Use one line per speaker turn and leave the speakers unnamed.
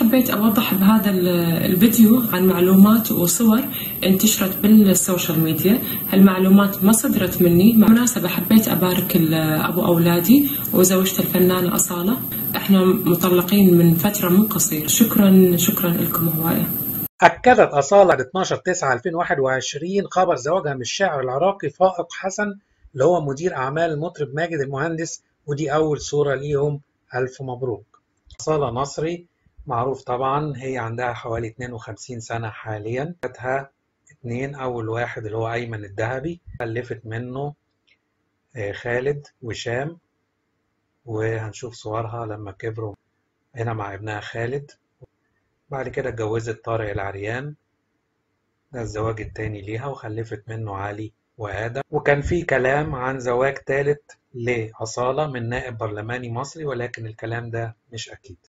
حبيت أوضح بهذا الفيديو عن معلومات وصور انتشرت بالسوشيال ميديا هالمعلومات ما صدرت مني بالمناسبة حبيت أبارك أبو أولادي وزوجته الفنانة أصالة احنا مطلقين من فترة مو قصير شكرا شكرا لكم هواية
أكدت أصالة ل 12 9 2021 خبر زواجها من الشاعر العراقي فائق حسن اللي هو مدير أعمال المطرب ماجد المهندس ودي أول صورة ليهم ألف مبروك أصالة نصري معروف طبعا هي عندها حوالي 52 سنة حاليا جاتها اتنين أول واحد اللي هو أيمن الذهبي خلفت منه خالد وشام وهنشوف صورها لما كبروا هنا مع ابنها خالد بعد كده اتجوزت طارق العريان ده الزواج التاني ليها وخلفت منه علي وآدم وكان في كلام عن زواج ثالث لأصالة من نائب برلماني مصري ولكن الكلام ده مش أكيد